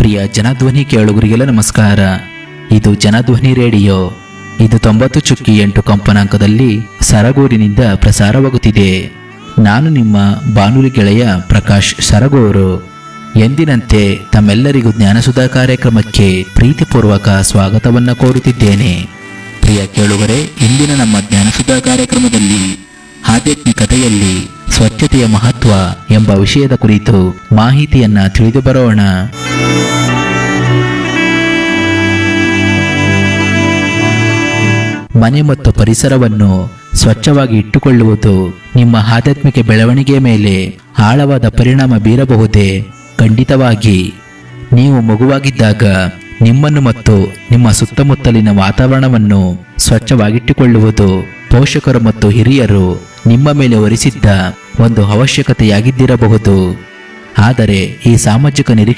ಪ್ರಿಯ ಜನಧ್ವನಿ ಕೇಳುಗರಿಗೆಲ್ಲ ನಮಸ್ಕಾರ ಇದು ಜನಧ್ವನಿ ರೇಡಿಯೋ ಇದು ತೊಂಬತ್ತು ಚುಕ್ಕಿ ಎಂಟು ಕಂಪನಾಂಕದಲ್ಲಿ ಸರಗೂರಿನಿಂದ ಪ್ರಸಾರವಾಗುತ್ತಿದೆ ನಾನು ನಿಮ್ಮ ಬಾನುಲಿ ಗೆಳೆಯ ಪ್ರಕಾಶ್ ಸರಗೂರು ಎಂದಿನಂತೆ ತಮ್ಮೆಲ್ಲರಿಗೂ ಜ್ಞಾನಸುಧಾ ಕಾರ್ಯಕ್ರಮಕ್ಕೆ ಪ್ರೀತಿಪೂರ್ವಕ ಸ್ವಾಗತವನ್ನ ಕೋರುತ್ತಿದ್ದೇನೆ ಪ್ರಿಯ ಕೇಳುಗರೆ ಇಂದಿನ ನಮ್ಮ ಜ್ಞಾನಸುಧಾ ಕಾರ್ಯಕ್ರಮದಲ್ಲಿ ಆಧ್ಯಾತ್ಮಿಕತೆಯಲ್ಲಿ ಸ್ವಚ್ಛತೆಯ ಮಹತ್ವ ಎಂಬ ವಿಷಯದ ಕುರಿತು ಮಾಹಿತಿಯನ್ನ ತಿಳಿದು ಬರೋಣ ಮನೆ ಮತ್ತು ಪರಿಸರವನ್ನು ಸ್ವಚ್ಛವಾಗಿ ಇಟ್ಟುಕೊಳ್ಳುವುದು ನಿಮ್ಮ ಆಧ್ಯಾತ್ಮಿಕ ಬೆಳವಣಿಗೆಯ ಮೇಲೆ ಆಳವಾದ ಪರಿಣಾಮ ಬೀರಬಹುದೇ ಖಂಡಿತವಾಗಿ ನೀವು ಮಗುವಾಗಿದ್ದಾಗ ನಿಮ್ಮನ್ನು ಮತ್ತು ನಿಮ್ಮ ಸುತ್ತಮುತ್ತಲಿನ ವಾತಾವರಣವನ್ನು ಸ್ವಚ್ಛವಾಗಿಟ್ಟುಕೊಳ್ಳುವುದು ಪೋಷಕರು ಮತ್ತು ಹಿರಿಯರು ನಿಮ್ಮ ಮೇಲೆ ಹೊರಿಸಿದ್ದ ಒಂದು ಅವಶ್ಯಕತೆಯಾಗಿದ್ದಿರಬಹುದು ಆದರೆ ಈ ಸಾಮಾಜಿಕ ನಿರೀಕ್ಷೆ